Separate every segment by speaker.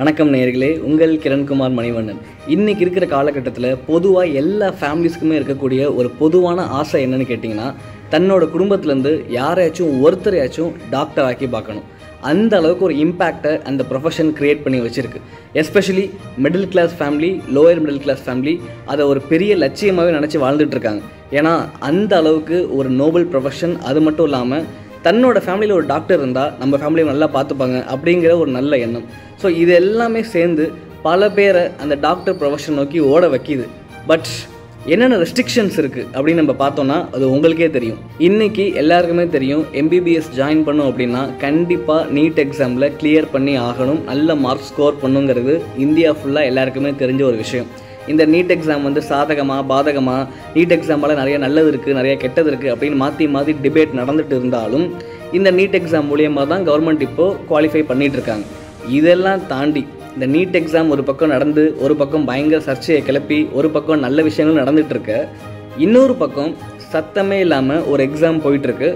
Speaker 1: வணக்கம் நேயர்களே உங்கள் கிரண்குமார் மணிவண்ணன் இன்னைக்கு இருக்கிற காலகட்டத்தில் பொதுவாக எல்லா ஃபேமிலிஸ்க்குமே இருக்கக்கூடிய ஒரு பொதுவான ஆசை என்னன்னு கேட்டிங்கன்னா தன்னோட குடும்பத்துலேருந்து யாரையாச்சும் ஒருத்தரையாச்சும் டாக்டர் ஆக்கி பார்க்கணும் அந்த அளவுக்கு ஒரு இம்பேக்டை அந்த ப்ரொஃபஷன் க்ரியேட் பண்ணி வச்சுருக்கு especially middle class family lower middle class family அதை ஒரு பெரிய லட்சியமாகவே நினச்சி வாழ்ந்துட்டு இருக்காங்க ஏன்னா அந்த அளவுக்கு ஒரு நோபல் ப்ரொஃபஷன் அது மட்டும் இல்லாமல் தன்னோட ஃபேமிலியில் ஒரு டாக்டர் இருந்தால் நம்ம ஃபேமிலியை நல்லா பார்த்துப்பாங்க அப்படிங்கிற ஒரு நல்ல எண்ணம் ஸோ இது எல்லாமே சேர்ந்து பல பேரை அந்த டாக்டர் ப்ரொஃபஷன் நோக்கி ஓட வைக்கிது பட் என்னென்ன ரெஸ்ட்ரிக்ஷன்ஸ் இருக்குது அப்படின்னு நம்ம பார்த்தோம்னா அது உங்களுக்கே தெரியும் இன்றைக்கி எல்லாருக்குமே தெரியும் எம்பிபிஎஸ் ஜாயின் பண்ணோம் அப்படின்னா கண்டிப்பாக நீட் எக்ஸாமில் கிளியர் பண்ணி ஆகணும் நல்ல மார்க் ஸ்கோர் பண்ணுங்கிறது இந்தியா ஃபுல்லாக எல்லாருக்குமே தெரிஞ்ச ஒரு விஷயம் இந்த நீட் எக்ஸாம் வந்து சாதகமாக பாதகமாக நீட் எக்ஸாமால் நிறைய நல்லது இருக்குது நிறைய கெட்டது இருக்குது அப்படின்னு மாற்றி மாற்றி டிபேட் நடந்துட்டு இருந்தாலும் இந்த நீட் எக்ஸாம் மூலியமாக தான் கவர்மெண்ட் இப்போது குவாலிஃபை பண்ணிட்டு இருக்காங்க இதெல்லாம் தாண்டி இந்த நீட் எக்ஸாம் ஒரு பக்கம் நடந்து ஒரு பக்கம் பயங்கர சர்ச்சையை கிளப்பி ஒரு பக்கம் நல்ல விஷயங்கள் நடந்துட்டு இருக்க இன்னொரு பக்கம் சத்தமே இல்லாமல் ஒரு எக்ஸாம் போயிட்டுருக்கு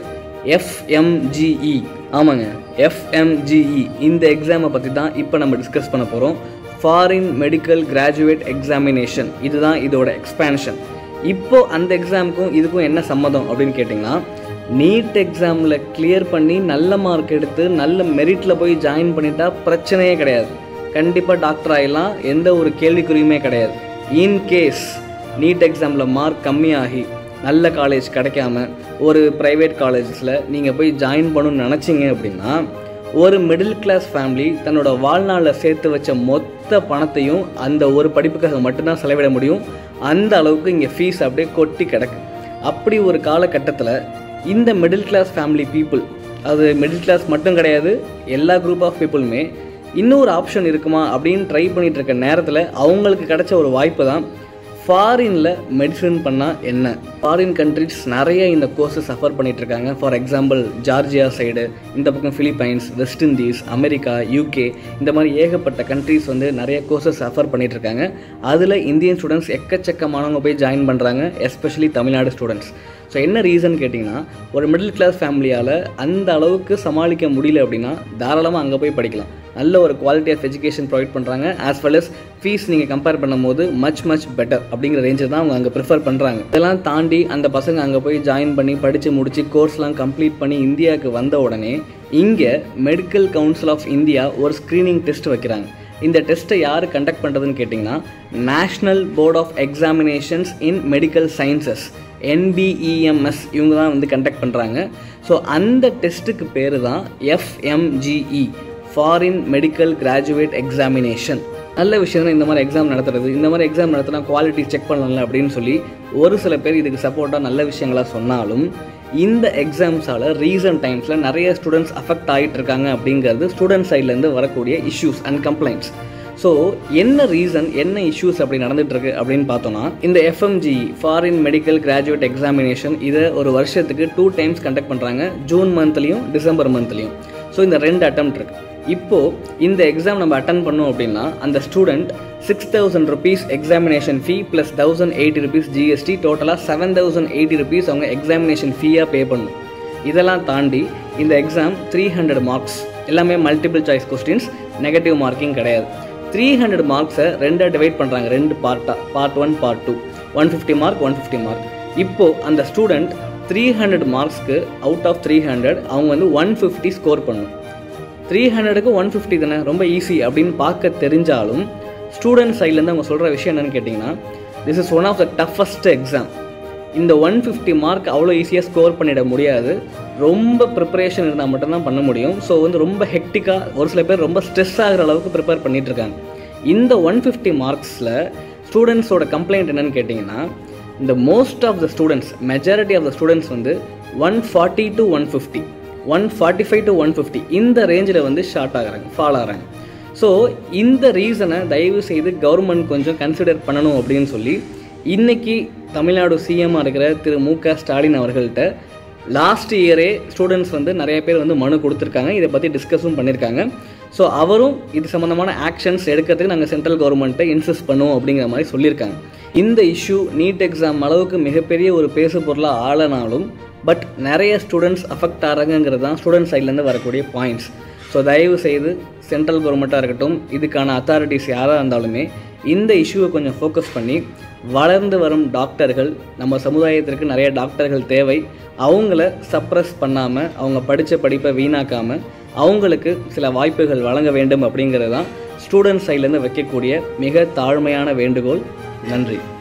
Speaker 1: எஃப்எம்ஜிஇ ஆமாங்க எஃப்எம்ஜிஇ இந்த எக்ஸாமை பற்றி தான் இப்போ நம்ம டிஸ்கஸ் பண்ண போகிறோம் ஃபாரின் மெடிக்கல் கிராஜுவேட் எக்ஸாமினேஷன் இதுதான் இதோட எக்ஸ்பேன்ஷன் இப்போ அந்த எக்ஸாமுக்கும் இதுக்கும் என்ன சம்மதம் அப்படின்னு கேட்டிங்கன்னா நீட் எக்ஸாமில் கிளியர் பண்ணி நல்ல மார்க் எடுத்து நல்ல மெரிட்டில் போய் ஜாயின் பண்ணிட்டா பிரச்சனையே கிடையாது கண்டிப்பாக டாக்டர் ஆகிடலாம் எந்த ஒரு கேள்விக்குறியுமே கிடையாது இன்கேஸ் நீட் எக்ஸாமில் மார்க் கம்மியாகி நல்ல காலேஜ் கிடைக்காம ஒரு ப்ரைவேட் காலேஜஸில் நீங்கள் போய் ஜாயின் பண்ணணும்னு நினச்சிங்க அப்படின்னா ஒரு மிடில் கிளாஸ் ஃபேமிலி தன்னோட வாழ்நாளில் சேர்த்து வச்ச மொத்த பணத்தையும் அந்த ஒரு படிப்புக்காக மட்டும்தான் செலவிட முடியும் அந்த அளவுக்கு இங்கே ஃபீஸ் அப்படியே கொட்டி கிடக்கு அப்படி ஒரு காலகட்டத்தில் இந்த மிடில் கிளாஸ் ஃபேமிலி பீப்புள் அது மிடில் கிளாஸ் மட்டும் கிடையாது எல்லா குரூப் ஆஃப் பீப்புளுமே இன்னொரு ஆப்ஷன் இருக்குமா அப்படின்னு ட்ரை பண்ணிட்டு இருக்க நேரத்தில் அவங்களுக்கு கிடைச்ச ஒரு வாய்ப்பு தான் ஃபாரினில் மெடிசன் பண்ணால் என்ன ஃபாரின் கண்ட்ரிஸ் நிறைய இந்த கோர்ஸை சஃபர் பண்ணிட்டு இருக்காங்க ஃபார் எக்ஸாம்பிள் ஜார்ஜியா சைடு இந்த பக்கம் Philippines West Indies America UK இந்த மாதிரி ஏகப்பட்ட கண்ட்ரிஸ் வந்து நிறைய கோர்சஸ் சஃபர் பண்ணிட்டு இருக்காங்க அதில் இந்தியன் ஸ்டூடெண்ட்ஸ் எக்கச்சக்கமானவங்க போய் ஜாயின் பண்ணுறாங்க எஸ்பெஷலி தமிழ்நாடு ஸ்டூடெண்ட்ஸ் ஸோ என்ன ரீசன் கேட்டிங்கன்னா ஒரு மிடில் கிளாஸ் ஃபேமிலியால் அந்த அளவுக்கு சமாளிக்க முடியல அப்படின்னா தாராளமாக அங்கே போய் படிக்கலாம் நல்ல ஒரு குவாலிட்டி ஆஃப் எஜுகேஷன் ப்ரொவைட் பண்ணுறாங்க ஆஸ் வெல் அஸ் ஃபீஸ் நீங்கள் கம்பேர் பண்ணும்போது மச் மச் பெட்டர் அப்படிங்கிற ரேஞ்சில் தான் அவங்க அங்கே ப்ரிஃபர் பண்ணுறாங்க இதெல்லாம் தாண்டி அந்த பசங்க அங்கே போய் ஜாயின் பண்ணி படித்து முடித்து கோர்ஸ்லாம் கம்ப்ளீட் பண்ணி இந்தியாவுக்கு வந்த உடனே இங்கே மெடிக்கல் கவுன்சில் ஆஃப் இந்தியா ஒரு ஸ்க்ரீனிங் டெஸ்ட் வைக்கிறாங்க இந்த டெஸ்ட்டை யார் கண்டக்ட் பண்ணுறதுன்னு கேட்டிங்கன்னா national board of examinations in medical sciences NBEMS இவங்க தான் வந்து கண்டக்ட் பண்ணுறாங்க ஸோ அந்த டெஸ்ட்டுக்கு பேர் தான் FMGE foreign medical graduate examination நல்ல விஷயம் தான் இந்த மாதிரி எக்ஸாம் நடத்துறது இந்த மாதிரி எக்ஸாம் நடத்தினா குவாலிட்டி செக் பண்ணல அப்படின்னு சொல்லி ஒரு சில பேர் இதுக்கு சப்போர்ட்டாக நல்ல விஷயங்களா சொன்னாலும் இந்த எக்ஸாம்ஸால் ரீசன்ட் டைம்ஸில் நிறைய ஸ்டூடெண்ட்ஸ் அஃபெக்ட் ஆகிட்டு இருக்காங்க அப்படிங்கிறது ஸ்டூடெண்ட் சைட்லேருந்து வரக்கூடிய இஷ்யூஸ் அண்ட் கம்ப்ளைண்ட்ஸ் ஸோ என்ன ரீசன் என்ன இஷ்யூஸ் அப்படி நடந்துட்டு இருக்கு அப்படின்னு பார்த்தோம்னா இந்த FMG foreign medical graduate examination இதை ஒரு வருஷத்துக்கு டூ டைம்ஸ் கண்டக்ட் பண்ணுறாங்க ஜூன் மந்த்லேயும் டிசம்பர் மந்த்லேயும் ஸோ இந்த ரெண்டு அட்டம் இருக்கு இப்போது இந்த எக்ஸாம் நம்ம அட்டன் பண்ணோம் அப்படின்னா அந்த student six thousand rupees examination fee plus thousand eighty rupees GST டோட்டலாக செவன் தௌசண்ட் எயிட்டி ருபீஸ் அவங்க எக்ஸாமினேஷன் ஃபீயாக பே பண்ணணும் இதெல்லாம் தாண்டி இந்த எக்ஸாம் த்ரீ ஹண்ட்ரட் மார்க்ஸ் எல்லாமே multiple choice questions negative marking கிடையாது த்ரீ ஹண்ட்ரட் மார்க்ஸை ரெண்டாக டிவைட் பண்ணுறாங்க ரெண்டு பார்ட்டாக part one part two one fifty mark one fifty mark இப்போது அந்த ஸ்டூடெண்ட் த்ரீ ஹண்ட்ரட் மார்க்ஸ்க்கு அவுட் ஆஃப் த்ரீ ஹண்ட்ரட் அவங்க வந்து ஒன் ஃபிஃப்டி ஸ்கோர் பண்ணணும் த்ரீ ஹண்ட்ரடுக்கு ஒன் ஃபிஃப்டி தானே ரொம்ப ஈஸி அப்படின்னு பார்க்க தெரிஞ்சாலும் ஸ்டூடெண்ட் சைட்லேருந்து அவங்க சொல்கிற விஷயம் என்னென்னு கேட்டிங்கன்னா this is one of the toughest exam இந்த ஒன் ஃபிஃப்டி மார்க் அவ்வளோ ஈஸியாக ஸ்கோர் பண்ணிட முடியாது ரொம்ப ப்ரிப்பரேஷன் இருந்தால் மட்டும்தான் பண்ண முடியும் ஸோ வந்து ரொம்ப ஹெக்டிக்காக ஒரு சில பேர் ரொம்ப ஸ்ட்ரெஸ் ஆகிற அளவுக்கு ப்ரிப்பேர் பண்ணிட்டு இருக்காங்க இந்த ஒன் ஃபிஃப்டி மார்க்ஸில் ஸ்டூடெண்ட்ஸோட கம்ப்ளைண்ட் என்னன்னு கேட்டிங்கன்னா இந்த most of the students majority of the students வந்து one forty to one fifty one forty five to one fifty இந்த ரேஞ்சில் வந்து ஷார்ட் ஆகுறாங்க ஃபால் ஆகிறாங்க ஸோ இந்த ரீசனை தயவு செய்து கவர்மெண்ட் கொஞ்சம் கன்சிடர் பண்ணணும் அப்படின்னு சொல்லி இன்னைக்கு தமிழ்நாடு சிஎம்மாக இருக்கிற திரு மு க ஸ்டாலின் அவர்கள்ட்ட லாஸ்ட் இயரே ஸ்டூடெண்ட்ஸ் வந்து நிறைய பேர் வந்து மனு கொடுத்துருக்காங்க இதை பற்றி டிஸ்கஸும் பண்ணியிருக்காங்க ஸோ அவரும் இது சம்மந்தமான ஆக்ஷன்ஸ் எடுக்கிறதுக்கு நாங்கள் சென்ட்ரல் கவர்மெண்ட்டை இன்சிஸ்ட் பண்ணுவோம் அப்படிங்கிற மாதிரி சொல்லியிருக்காங்க இந்த இஷ்யூ நீட் எக்ஸாம் அளவுக்கு மிகப்பெரிய ஒரு பேசு பொருளாக ஆளனாலும் பட் நிறைய ஸ்டூடெண்ட்ஸ் அஃபெக்ட் ஆகிறாங்கிறது தான் ஸ்டூடெண்ட் சைட்லேருந்து வரக்கூடிய பாயிண்ட்ஸ் ஸோ தயவு செய்து சென்ட்ரல் கவர்மெண்ட்டாக இருக்கட்டும் இதுக்கான அத்தாரிட்டிஸ் யாராக இருந்தாலுமே இந்த இஷ்யூவை கொஞ்சம் ஃபோக்கஸ் பண்ணி வளர்ந்து வரும் டாக்டர்கள் நம்ம சமுதாயத்திற்கு நிறைய டாக்டர்கள் தேவை அவங்கள சப்ரஸ் பண்ணாமல் அவங்க படித்த படிப்பை வீணாக்காமல் அவங்களுக்கு சில வாய்ப்புகள் வழங்க வேண்டும் அப்படிங்கிறது தான் ஸ்டூடெண்ட்ஸ் சைட்லேருந்து வைக்கக்கூடிய மிக தாழ்மையான வேண்டுகோள் நன்றி